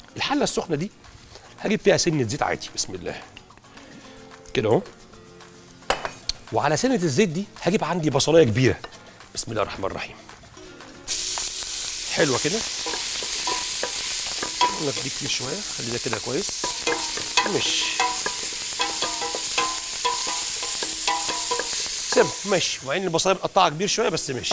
الحله السخنه دي هجيب فيها سنه زيت عادي بسم الله كده اهو وعلى سنه الزيت دي هجيب عندي بصلايه كبيره بسم الله الرحمن الرحيم حلوه كده قلنا دي كتير شويه خلي ده كده كويس مش سم ماشي مع ان البصلايه متقطعه كبير شويه بس ماشي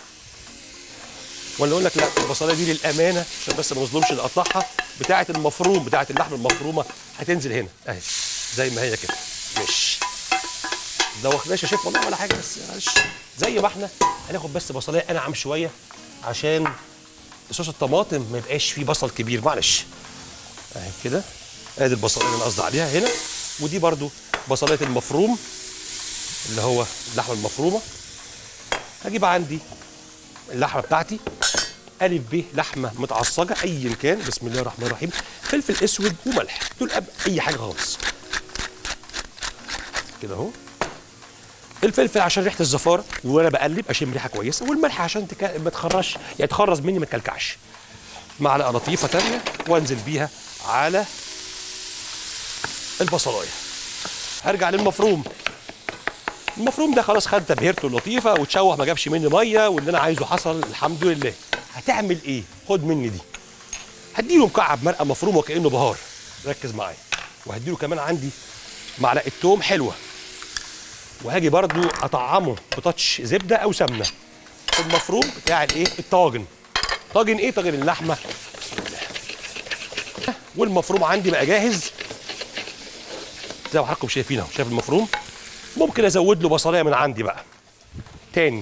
ولا اقول لك لا البصلايه دي للامانه عشان بس ما نظلمش اللي قطعها بتاعه المفروم بتاعه اللحم المفرومه هتنزل هنا اهي زي ما هي كده ماشي ده واخداش يا شيف والله ولا حاجه بس معلش زي ما احنا هناخد بس بصلايه انعم شويه عشان صوص الطماطم ما يبقاش فيه بصل كبير معلش اهي كده ادي البصلايه اللي انا قصدي عليها هنا ودي برده بصلايه المفروم اللي هو اللحمه المفرومه هجيب عندي اللحمه بتاعتي الف ب لحمه متعصجه ايا كان بسم الله الرحمن الرحيم فلفل اسود وملح دول أب اي حاجه خالص كده اهو الفلفل عشان ريحه الزفاره وانا بقلب اشم ريحه كويسه والملح عشان تك... ما تخرش يعني تخرز مني ما تكلكعش معلقه لطيفه تانية وانزل بيها على البصلايه هرجع للمفروم المفروم ده خلاص خد تبهيرته اللطيفه وتشوح ما جابش مني ميه واللي انا عايزه حصل الحمد لله هتعمل ايه خد مني دي هديله مكعب مرقه مفروم وكانه بهار ركز معايا وهديله كمان عندي معلقه توم حلوه وهاجي برضو اطعمه بتاتش زبده او سمنه المفروم بتاع الايه الطاجن طاجن ايه طاجن اللحمه بسم الله والمفروم عندي بقى جاهز زي ما حضراتكم شايفين اهو شايف المفروم ممكن ازود له بصلايه من عندي بقى تاني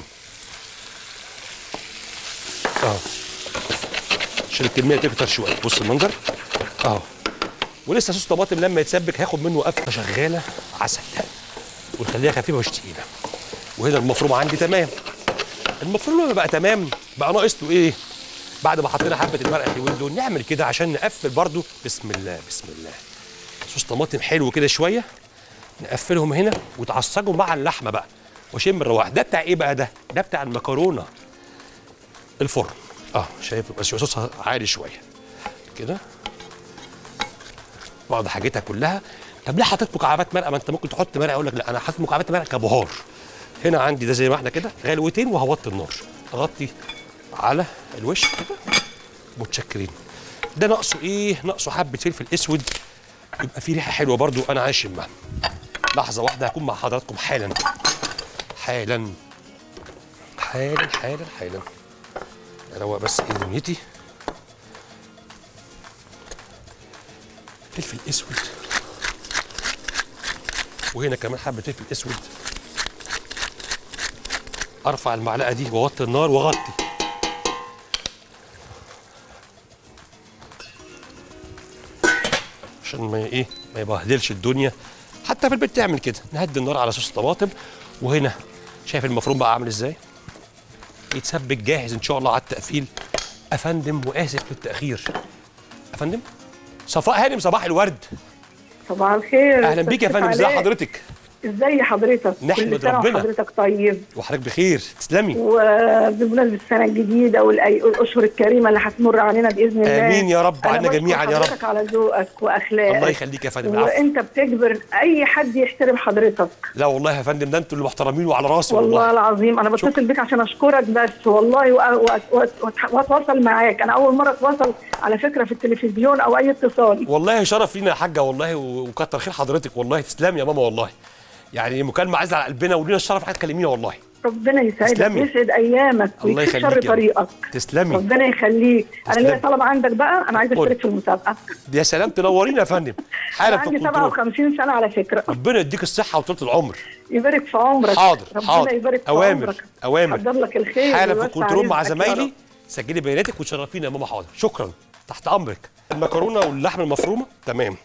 اهو عشان الكميه تكتر شويه بص المنظر اهو ولسه صوص طماطم لما يتسبك هاخد منه قفه شغاله عسل ونخليها خفيفه مش تقيله وهنا المفروم عندي تمام المفروم لما بقى تمام بقى ناقص له ايه بعد ما حطينا حبه المرقه الحلوين دول نعمل كده عشان نقفل برضو بسم الله بسم الله صوص طماطم حلو كده شويه نقفلهم هنا وتعصجوا مع اللحمه بقى واشم الرواح ده بتاع ايه بقى ده ده بتاع المكرونه الفرن اه شايف بس صوصها عالي شويه كده بعض حاجتها كلها طب ليه حطيت مكعبات مرقه ما انت ممكن تحط مرقه اقول لك لا انا حاطط مكعبات مرقه كبهار هنا عندي ده زي ما احنا كده غلوتين وهوطي النار اغطي على الوش كده متشكرين ده ناقصه ايه ناقصه حبه فلفل اسود يبقى في ريحه حلوه برضو انا عايز اشمها لحظه واحده هكون مع حضراتكم حالا حالا حالا حالا حالا اروق بس ايه دنيتي فلفل اسود وهنا كمان حبه فلفل اسود ارفع المعلقه دي واوطي النار واغطي عشان ما ايه ما يبهدلش الدنيا حتى في البيت تعمل كده نهدي النار على صوص الطماطم وهنا شايف المفروم بقى عامل ازاي يتسبك جاهز ان شاء الله على التقفيل افندم واسف للتاخير افندم صفاء هانم صباح الورد صباح الخير اهلا بيك يا فندم ازي علاء. حضرتك ازي حضرتك نحمد كل سنة ربنا. وحضرتك طيب وحضرتك بخير تسلمي وبمناسبة السنة الجديدة والأي- والأشهر الكريمة اللي هتمر علينا بإذن الله آمين يا رب، أنا علينا بشكر جميعاً يا رب. حضرتك على ذوقك وأخلاقك الله يخليك يا فندم العفو وأنت بتجبر أي حد يحترم حضرتك لا والله يا فندم ده انتوا اللي محترمين وعلى راسي والله والله العظيم أنا بتصل بيك عشان أشكرك بس والله وأ- وأ- وأ- وأت- وأتواصل معاك أنا أول مرة أتواصل على فكرة في التلفزيون أو أي اتصال والله شرف لينا يا حاجه والله و- وكتر خير حضرتك والله تسلمي يا ماما والله يعني مكالمه عايزه على قلبنا ولينا الشرف حضرتك تكلمينا والله ربنا يسعدك تسلمي. ويسعد أيامك الله ويكسر يخليك يا رب. طريقك تسلمي ربنا يخليك انا تسلمي. ليا طلب عندك بقى انا عايزه قولي. اشترك في المسابقه يا سلام تنورينا يا فندم انا حالا في عندي الكنترول 57 سنه على فكره ربنا يديك الصحه وطولة العمر يبارك في عمرك حاضر ربنا حاضر يبارك في اوامر عمرك اوامر حضر لك الخير حالا في ويوسع الكنترول مع رزقك يا زمايلي رب. سجلي بياناتك وتشرفينا يا ماما حاضر شكرا تحت امرك المكرونه واللحمه المفرومه تمام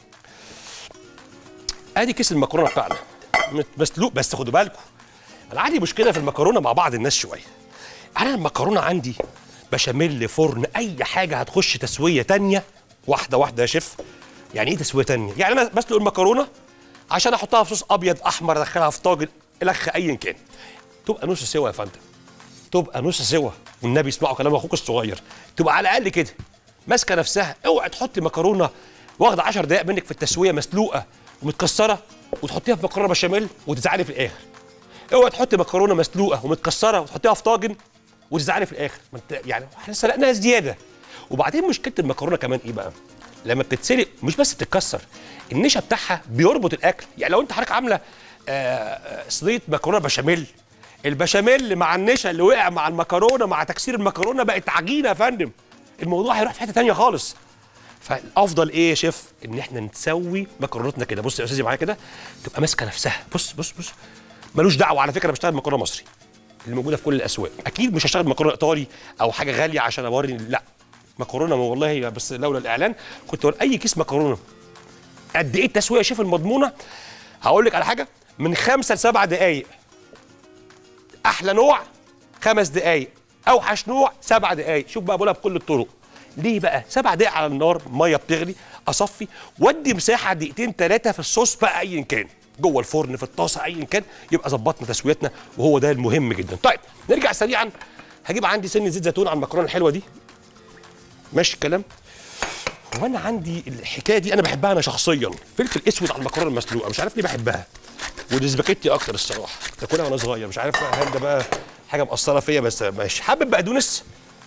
ادي كيس المكرونه بتاعنا مت- مسلوق بس خدوا بالكم انا عندي مشكله في المكرونه مع بعض الناس شويه انا المكرونه عندي بشاميل فرن اي حاجه هتخش تسويه تانية واحده واحده يا شيف يعني ايه تسويه تانية يعني انا بسلق المكرونه عشان احطها في صوص ابيض احمر ادخلها في طاجن الخ ايا كان تبقى نص سوا يا فندم تبقى نص سوا والنبي اسمعوا كلام اخوك الصغير تبقى على الاقل كده ماسكه نفسها اوعي تحطي مكرونه واخده 10 دقائق منك في التسويه مسلوقه ومتكسره وتحطيها في مكرونه بشاميل وتزعلي في الاخر اوعي تحطي مكرونه مسلوقه ومتكسره وتحطيها في طاجن وتزعلي في الاخر ما انت يعني احنا سلقناها زياده وبعدين مشكله المكرونه كمان ايه بقى لما بتتسلق مش بس بتتكسر النشا بتاعها بيربط الاكل يعني لو انت حضرتك عامله آه، آه، صينيه مكرونه بشاميل البشاميل مع النشا اللي وقع مع المكرونه مع تكسير المكرونه بقت عجينه يا فندم الموضوع هيروح في حته تانية خالص فالافضل ايه يا شيف ان احنا نسوي مكرونتنا كده بص يا استاذي معايا كده تبقى ماسكه نفسها بص بص بص ملوش دعوه على فكره أنا بشتغل مكرونه مصري اللي موجوده في كل الاسواق اكيد مش هشتغل مكرونه ايطالي او حاجه غاليه عشان اوري لا مكرونه والله بس لولا الاعلان كنت اقول اي كيس مكرونه قد ايه التسويه يا شيف المضمونه هقول لك على حاجه من خمسة لسبع دقائق احلى نوع خمس دقائق اوحش نوع سبع دقائق شوف بقى بقولها بكل الطرق ليه بقى سبع دقائق على النار ميه بتغلي اصفي وادي مساحه دقيقتين ثلاثه في الصوص بقى ايا كان جوه الفرن في الطاسه ايا كان يبقى ظبطنا تسويتنا وهو ده المهم جدا طيب نرجع سريعا هجيب عندي سن زيت زيتون على المكرونه الحلوه دي ماشي الكلام وانا عندي الحكايه دي انا بحبها انا شخصيا فلفل اسود على المكرونه المسلوقه مش عارف ليه بحبها والسباكيتي اكتر الصراحه تاكلها وانا صغير مش عارف بقى هل ده بقى حاجه مأثره فيا بس ماشي حابب بقدونس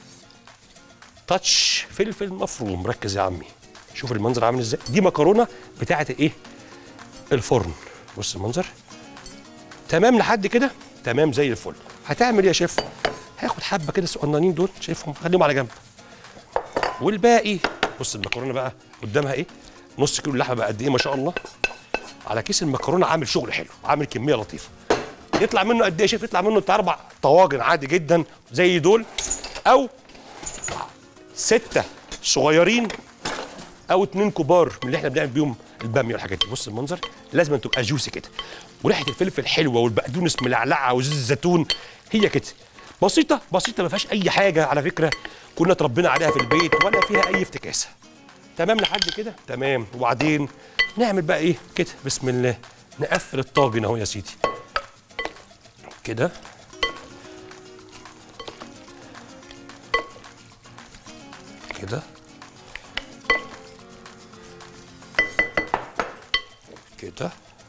تاتش فلفل مفروم ركز يا عمي شوف المنظر عامل ازاي دي مكرونه بتاعه ايه الفرن بص المنظر تمام لحد كده تمام زي الفل هتعمل ايه يا شيف هاخد حبه كده صغننين دول شايفهم خليهم على جنب والباقي بص المكرونه بقى قدامها ايه نص كيلو اللحمه بقى قد ايه ما شاء الله على كيس المكرونه عامل شغل حلو عامل كميه لطيفه يطلع منه قد ايه يا شيف يطلع منه بتاع اربع طواجن عادي جدا زي دول او سته صغيرين او اتنين كبار من اللي احنا بنعمل بيهم الباميه والحاجات دي بص المنظر لازم تبقى جوسي كده وريحه الفلفل حلوه والبقدونس ملعلعه وزيت الزيتون هي كده بسيطه بسيطه ما فيهاش اي حاجه على فكره كنا اتربينا عليها في البيت ولا فيها اي افتكاسه تمام لحد كده تمام وبعدين نعمل بقى ايه كده بسم الله نقفل الطاجن اهو يا سيدي كده كده كده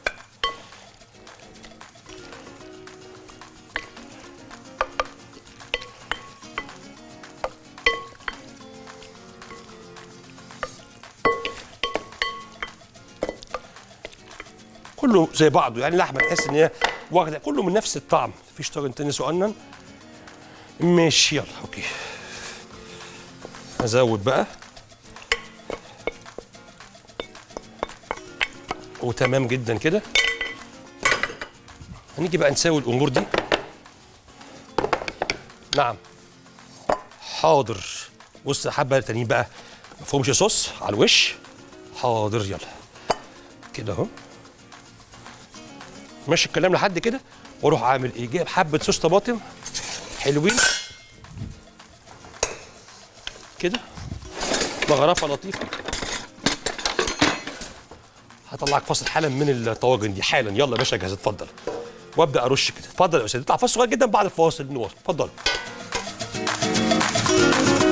كله زي بعضه يعني اللحمه تحس ان هي واخده كله من نفس الطعم مفيش طاجن تاني سؤالنا ماشي يلا اوكي ازود بقى وتمام جدا كده هنيجي بقى نساوي الامور دي نعم حاضر بص حبه تانيين بقى ما فيهمش صوص على الوش حاضر يلا كده اهو ماشي الكلام لحد كده واروح عامل ايه جايب حبه صوص طماطم حلوين كده مغرفه لطيفه هطلعك فاصل حالا من الطواجن دي حالا يلا يا باشا جاهز اتفضل وابدا ارش كده اتفضل يا استاذ نطلع فاصل صغير جدا بعد الفاصل نواصل اتفضل